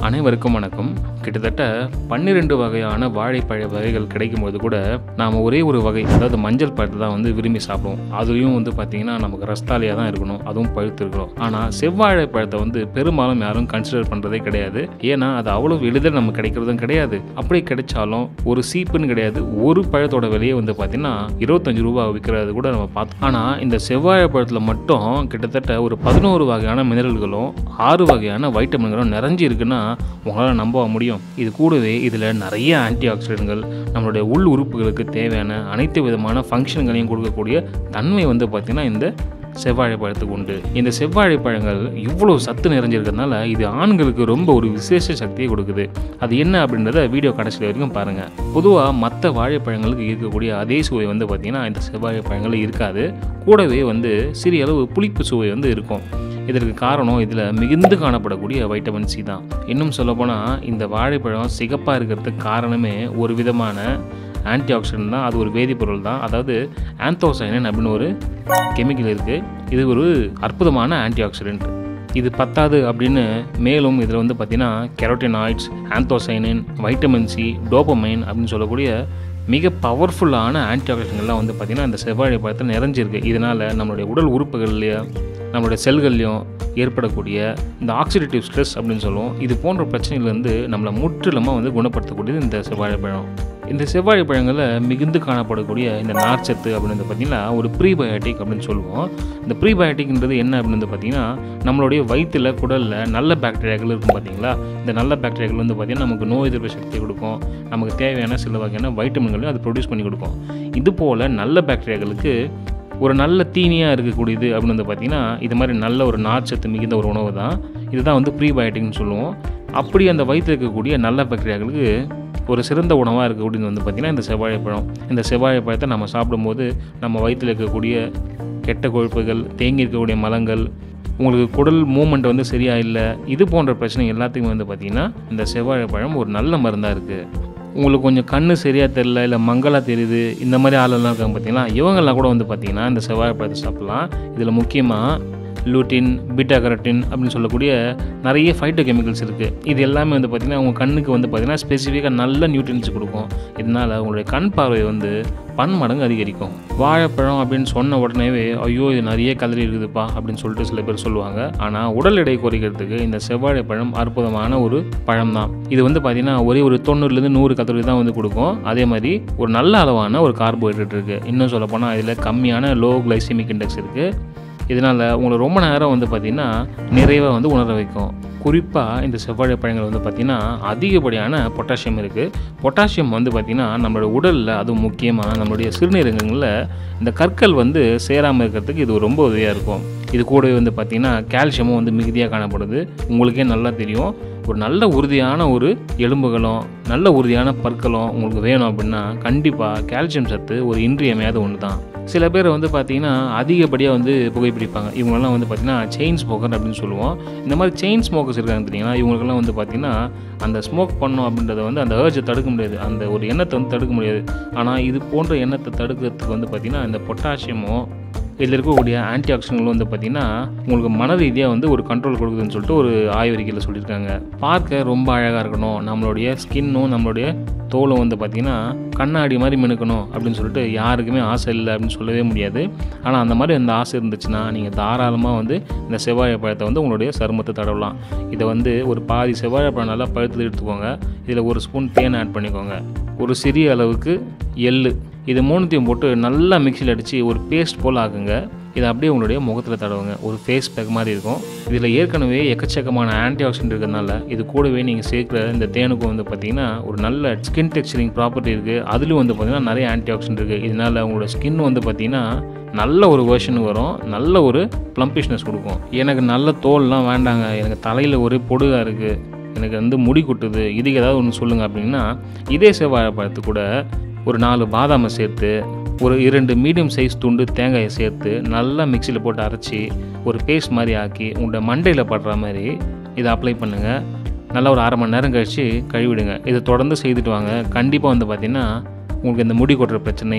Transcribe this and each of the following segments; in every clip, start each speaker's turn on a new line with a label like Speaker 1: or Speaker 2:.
Speaker 1: அனைவருக்கும் வணக்கம் கிட்டத்தட்ட பன்னிரெண்டு வகையான வாழைப்பழ வகைகள் கிடைக்கும்போது கூட நாம் ஒரே ஒரு வகை அதாவது மஞ்சள் பழத்தை தான் வந்து விரும்பி சாப்பிடுவோம் அதுலேயும் வந்து பார்த்திங்கன்னா நமக்கு ரஸ்தாலியாக தான் இருக்கணும் அதுவும் பழுத்து இருக்கணும் ஆனால் செவ்வாழை பழத்தை வந்து பெரும்பாலும் யாரும் கன்சிடர் பண்ணுறதே கிடையாது ஏன்னா அது அவ்வளோ எளிதில் நமக்கு கிடைக்கிறதும் கிடையாது அப்படி கிடைச்சாலும் ஒரு சீப்புன்னு கிடையாது ஒரு பழத்தோட விலையே வந்து பார்த்திங்கன்னா இருபத்தஞ்சு ரூபா விற்கிறது கூட நம்ம பார்த்தோம் ஆனால் இந்த செவ்வாழை பழத்தில் மட்டும் கிட்டத்தட்ட ஒரு பதினோரு வகையான மினரல்களும் ஆறு வகையான வைட்டமின்களும் நிறைஞ்சு இருக்குன்னா உங்களால் நம்ப முடியும் இது கூடவே இதில் நிறைய ஆன்டி ஆக்சிடென்ட்கள் நம்மளுடைய உள் உறுப்புகளுக்கு தேவையான அனைத்து விதமான ஃபங்க்ஷன்களையும் கொடுக்கக்கூடிய தன்மை வந்து பார்த்திங்கன்னா இந்த செவ்வாழை பழத்துக்கு உண்டு இந்த செவ்வாழை பழங்கள் இவ்வளோ சத்து நிறைஞ்சிருக்கிறதுனால இது ஆண்களுக்கு ரொம்ப ஒரு விசேஷ சக்தியை கொடுக்குது அது என்ன அப்படின்றத வீடியோ கடைசி வரைக்கும் பாருங்கள் பொதுவாக மற்ற வாழைப்பழங்களுக்கு இருக்கக்கூடிய அதே சுவை வந்து பார்த்திங்கன்னா இந்த செவ்வாழை பழங்கள் இருக்காது கூடவே வந்து சிறிய அளவு புளிப்பு சுவை வந்து இருக்கும் இதற்கு காரணம் இதில் மிகுந்து காணப்படக்கூடிய வைட்டமின் சி தான் இன்னும் சொல்லப்போனால் இந்த வாழைப்பழம் சிகப்பாக இருக்கிறதுக்கு காரணமே ஒரு விதமான ஆன்டி ஆக்சிடென்ட் தான் அது ஒரு வேதிப்பொருள் தான் அதாவது ஆந்தோசைனன் அப்படின்னு ஒரு கெமிக்கல் இருக்குது இது ஒரு அற்புதமான ஆன்டி ஆக்சிடென்ட் இது பத்தாது அப்படின்னு மேலும் இதில் வந்து பார்த்திங்கன்னா carotenoids anthocyanin vitamin C dopamine அப்படின்னு சொல்லக்கூடிய மிக பவர்ஃபுல்லான ஆன்டி ஆக்சிடென்ட்லாம் வந்து பார்த்திங்கன்னா இந்த செவ்வாழை பழத்தில் நிறைஞ்சிருக்கு இதனால் நம்மளுடைய உடல் உறுப்புகள்லையும் நம்மளுடைய செல்கள்லையும் ஏற்படக்கூடிய இந்த ஆக்சிடேட்டிவ் ஸ்ட்ரெஸ் அப்படின்னு சொல்லுவோம் இது போன்ற பிரச்சனையிலேருந்து நம்மளை முற்றிலுமாக வந்து குணப்படுத்தக்கூடியது இந்த செவ்வாழைப்பழம் இந்த செவ்வாழை பழங்களில் மிகுந்து காணப்படக்கூடிய இந்த நார்ச்சத்து அப்படின்னு பார்த்தீங்கன்னா ஒரு ப்ரீபயோட்டிக் அப்படின்னு சொல்லுவோம் இந்த ப்ரீபயோட்டிக்ன்றது என்ன அப்படின்னு பார்த்தீங்கன்னா நம்மளுடைய வயிற்றில் குடலில் நல்ல பாக்டீரியாக்கள் இருக்கும் பார்த்தீங்களா இந்த நல்ல பாக்டீரியாக்கள் வந்து பார்த்திங்கன்னா நமக்கு நோய் எதிர்ப்பு சக்தி கொடுக்கும் நமக்கு தேவையான சில வகையான வைட்டமின்களையும் அது ப்ரொடியூஸ் பண்ணி கொடுக்கும் இது போல் நல்ல பாக்டீரியாக்களுக்கு ஒரு நல்ல தீனியாக இருக்கக்கூடியது அப்படின்னு வந்து பார்த்திங்கன்னா இது மாதிரி நல்ல ஒரு நார்ச்சத்து மிகுந்த ஒரு உணவு தான் இதுதான் வந்து ப்ரீபயோட்டிக்னு சொல்லுவோம் அப்படி அந்த வயிற்றில் இருக்கக்கூடிய நல்ல பாக்டீரியாக்களுக்கு ஒரு சிறந்த உணவாக இருக்கக்கூடியது வந்து பார்த்திங்கன்னா இந்த செவ்வாழைப்பழம் இந்த செவ்வாழைப்பழத்தை நம்ம சாப்பிடும்போது நம்ம வயிற்றில் இருக்கக்கூடிய கெட்ட கொழுப்புகள் தேங்கி இருக்கக்கூடிய மலங்கள் உங்களுக்கு குடல் மூமெண்ட் வந்து சரியாக இல்லை இது போன்ற பிரச்சனை எல்லாத்துக்குமே வந்து பார்த்திங்கன்னா இந்த செவ்வாழைப்பழம் ஒரு நல்ல மருந்தாக இருக்குது உங்களுக்கு கொஞ்சம் கண்ணு சரியாக தெரில இல்லை மங்கலாக தெரியுது இந்த மாதிரி ஆளெல்லாம் இருக்காங்க பார்த்தீங்கன்னா இவங்கெல்லாம் கூட வந்து பார்த்திங்கன்னா இந்த செவ்வாழைப்பழத்தை சாப்பிட்லாம் இதில் முக்கியமாக லூட்டின் பீட்டா கரட்டின் அப்படின்னு சொல்லக்கூடிய நிறைய ஃபைட்டோ கெமிக்கல்ஸ் இருக்குது இது எல்லாமே வந்து பார்த்திங்கன்னா உங்கள் கண்ணுக்கு வந்து பார்த்திங்கன்னா ஸ்பெசிஃபிக்காக நல்ல நியூட்ரியன்ஸ் கொடுக்கும் இதனால் உங்களுடைய கண் பார்வை வந்து பன்மடங்கு அதிகரிக்கும் வாழைப்பழம் அப்படின்னு சொன்ன உடனேவே ஐயோ இது நிறைய கலரி இருக்குதுப்பா அப்படின்னு சொல்லிட்டு சில பேர் சொல்லுவாங்க ஆனால் உடல் எடை குறைக்கிறதுக்கு இந்த செவ்வாழைப்பழம் அற்புதமான ஒரு பழம் தான் இது வந்து பார்த்திங்கன்னா ஒரே ஒரு தொண்ணூறுலேருந்து நூறு கலரி தான் வந்து கொடுக்கும் அதே மாதிரி ஒரு நல்ல அளவான ஒரு கார்போஹைட்ரேட் இருக்குது இன்னும் சொல்லப்போனால் இதில் கம்மியான லோ கிளைசிமிக் இண்டெக்ஸ் இருக்குது இதனால் உங்களை ரொம்ப நேரம் வந்து பார்த்திங்கன்னா நிறைவாக வந்து உணர வைக்கும் குறிப்பாக இந்த செவ்வாழை பழங்கள் வந்து பார்த்திங்கன்னா அதிகப்படியான பொட்டாசியம் இருக்குது பொட்டாசியம் வந்து பார்த்திங்கன்னா நம்மளோட உடலில் அதுவும் முக்கியமாக நம்மளுடைய சிறுநீரகங்களில் இந்த கற்கள் வந்து சேராமல் இருக்கிறதுக்கு இது ரொம்ப உதவியாக இருக்கும் இது கூடவே வந்து பார்த்திங்கன்னா கால்சியமும் வந்து மிகுதியாக காணப்படுது உங்களுக்கே நல்லா தெரியும் ஒரு நல்ல உறுதியான ஒரு எலும்புகளும் நல்ல உறுதியான பற்களும் உங்களுக்கு வேணும் அப்படின்னா கண்டிப்பாக கால்சியம் சத்து ஒரு இன்றியமையாத ஒன்று தான் சில பேர் வந்து பார்த்திங்கன்னா அதிகப்படியாக வந்து புகைப்பிடிப்பாங்க இவங்களெல்லாம் வந்து பார்த்திங்கன்னா செயின் ஸ்மோக்கர் அப்படின்னு சொல்லுவோம் இந்த மாதிரி செயின் ஸ்மோக்கர்ஸ் இருக்காங்க தெரியுங்களா இவங்களுக்கெல்லாம் வந்து பார்த்திங்கன்னா அந்த ஸ்மோக் பண்ணோம் அப்படின்றத வந்து அந்த ஏர்ஜை தடுக்க முடியாது அந்த ஒரு எண்ணத்தை வந்து தடுக்க முடியாது ஆனால் இது போன்ற எண்ணத்தை தடுக்கிறதுக்கு வந்து பார்த்திங்கன்னா இந்த பொட்டாசியமும் இதில் இருக்கக்கூடிய ஆன்டி ஆக்சிடென்ட்கள் வந்து பார்த்திங்கன்னா உங்களுக்கு மன ரீதியாக வந்து ஒரு கண்ட்ரோல் கொடுக்குதுன்னு சொல்லிட்டு ஒரு ஆய்வறிக்கையில் சொல்லியிருக்காங்க பார்க்க ரொம்ப அழகாக இருக்கணும் நம்மளுடைய ஸ்கின்னும் நம்மளுடைய தோலும் வந்து பார்த்திங்கன்னா கண்ணாடி மாதிரி மினுக்கணும் அப்படின்னு சொல்லிட்டு யாருக்குமே ஆசை இல்லை அப்படின்னு சொல்லவே முடியாது ஆனால் அந்த மாதிரி அந்த ஆசை இருந்துச்சுன்னா நீங்கள் தாராளமாக வந்து இந்த செவ்வாழை பழத்தை வந்து உங்களுடைய சருமத்தை தடவலாம் இதை வந்து ஒரு பாதி செவ்வாழை பழம் நல்லா பழுத்து எடுத்துக்கோங்க இதில் ஒரு ஸ்பூன் தேன் ஆட் பண்ணிக்கோங்க ஒரு சிறிய அளவுக்கு எள்ளு இது மூணுத்தையும் போட்டு நல்லா மிக்சியில் அடித்து ஒரு பேஸ்ட் போல் ஆக்குங்க இதை அப்படியே உங்களுடைய முகத்தில் தடவுங்க ஒரு ஃபேஸ் பேக் மாதிரி இருக்கும் இதில் ஏற்கனவே எக்கச்சக்கமான ஆன்டி ஆக்சிடென்ட் இருக்கிறதுனால இது கூடவே நீங்கள் சேர்க்குற இந்த தேனுக்கும் வந்து பார்த்திங்கன்னா ஒரு நல்ல ஸ்கின் டெக்ஸ்சரிங் ப்ராப்பர்ட்டி இருக்குது அதுலேயும் வந்து பார்த்திங்கன்னா நிறைய ஆன்டி ஆக்சிடென்ட் இருக்குது இதனால் உங்களோட ஸ்கின் வந்து பார்த்திங்கன்னா நல்ல ஒரு வேர்ஷன் வரும் நல்ல ஒரு ப்ளம்பிஷ்னஸ் கொடுக்கும் எனக்கு நல்ல தோல்லாம் வேண்டாங்க எனக்கு தலையில் ஒரே பொடுகாக இருக்குது எனக்கு வந்து முடி கொட்டுது இதுக்கு ஏதாவது ஒன்று சொல்லுங்கள் அப்படின்னா இதே செவ்வாழை பழத்து கூட ஒரு நாலு பாதாமை சேர்த்து ஒரு இரண்டு மீடியம் சைஸ் துண்டு தேங்காயை சேர்த்து நல்லா மிக்சியில் போட்டு அரைச்சி ஒரு பேஸ்ட் மாதிரி ஆக்கி உங்களோட மண்டையில் படுற மாதிரி இதை அப்ளை பண்ணுங்கள் நல்லா ஒரு அரை மணி நேரம் கழித்து கழுவிடுங்க இதை தொடர்ந்து செய்துட்டு வாங்க கண்டிப்பாக வந்து பார்த்திங்கன்னா உங்களுக்கு இந்த முடி கொட்டுற பிரச்சனை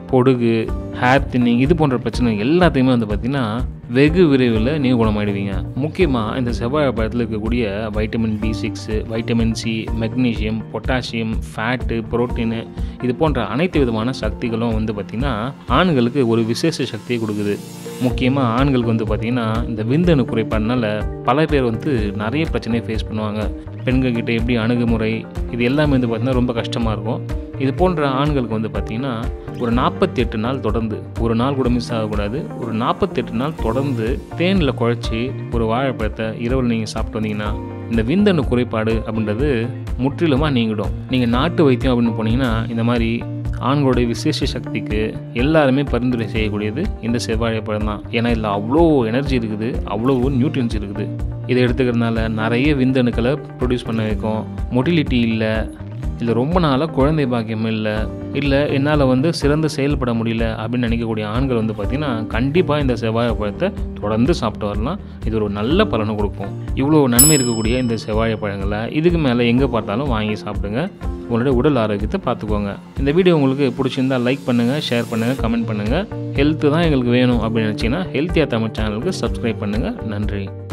Speaker 1: பொடுகு ஹேர் தின்னிங் இது போன்ற பிரச்சனை எல்லாத்தையுமே வந்து பார்த்திங்கன்னா வெகு விரைவில் நீங்கள் குணமாயிடுவீங்க முக்கியமாக இந்த செவ்வாழை பழத்தில் இருக்கக்கூடிய vitamin B six vitamin C magnesium potassium fat protein இது போன்ற அனைத்து விதமான சக்திகளும் வந்து பார்த்திங்கன்னா ஆண்களுக்கு ஒரு விசேஷ சக்தியை கொடுக்குது முக்கியமாக ஆண்களுக்கு வந்து பார்த்திங்கன்னா இந்த விந்தணு குறைபாடுனால பல பேர் வந்து நிறைய பிரச்சனையை ஃபேஸ் பண்ணுவாங்க பெண்கள் கிட்ட எப்படி அணுகுமுறை இது எல்லாமே வந்து பார்த்திங்கன்னா ரொம்ப கஷ்டமாக இருக்கும் இது போன்ற ஆண்களுக்கு வந்து பார்த்திங்கன்னா ஒரு நாற்பத்தி எட்டு நாள் தொடர்ந்து ஒரு நாள் கூட மிஸ் ஆகக்கூடாது ஒரு நாற்பத்தெட்டு நாள் தொடர்ந்து தேனில் குழச்சி ஒரு வாழைப்பழத்தை இரவில் நீங்கள் சாப்பிட்டு வந்தீங்கன்னா இந்த விந்தணு குறைபாடு அப்படின்றது முற்றிலுமாக நீங்கிடும் நீங்கள் நாட்டு வைத்தியம் அப்படின்னு போனீங்கன்னா இந்த மாதிரி ஆண்களுடைய விசேஷ சக்திக்கு எல்லாருமே பரிந்துரை செய்யக்கூடியது இந்த செவ்வாழை பழம் தான் ஏன்னா இதில் அவ்வளோ எனர்ஜி இருக்குது அவ்வளோ நியூட்ரியன்ஸ் இருக்குது இதை எடுத்துக்கிறதுனால நிறைய விந்தணுக்களை ப்ரொடியூஸ் பண்ண வைக்கும் மொட்டிலிட்டி இல்லை இல்லை ரொம்ப நாளாக குழந்தை பாக்கியம் இல்லை இல்லை என்னால் வந்து சிறந்து செயல்பட முடியல அப்படின்னு நினைக்கக்கூடிய ஆண்கள் வந்து பார்த்திங்கன்னா கண்டிப்பாக இந்த செவ்வாழை பழத்தை தொடர்ந்து சாப்பிட்டு வரலாம் இது ஒரு நல்ல பலனை கொடுக்கும் இவ்வளோ நன்மை இருக்கக்கூடிய இந்த செவ்வாழை பழங்களை இதுக்கு மேலே எங்கே பார்த்தாலும் வாங்கி சாப்பிடுங்க உங்களுடைய உடல் ஆரோக்கியத்தை பார்த்துக்கோங்க இந்த வீடியோ உங்களுக்கு பிடிச்சிருந்தா லைக் பண்ணுங்கள் ஷேர் பண்ணுங்கள் கமெண்ட் பண்ணுங்கள் ஹெல்த்து தான் எங்களுக்கு வேணும் அப்படின்னு நினச்சிங்கன்னா ஹெல்த்தியாக தமிழ் சேனலுக்கு சப்ஸ்கிரைப் பண்ணுங்கள் நன்றி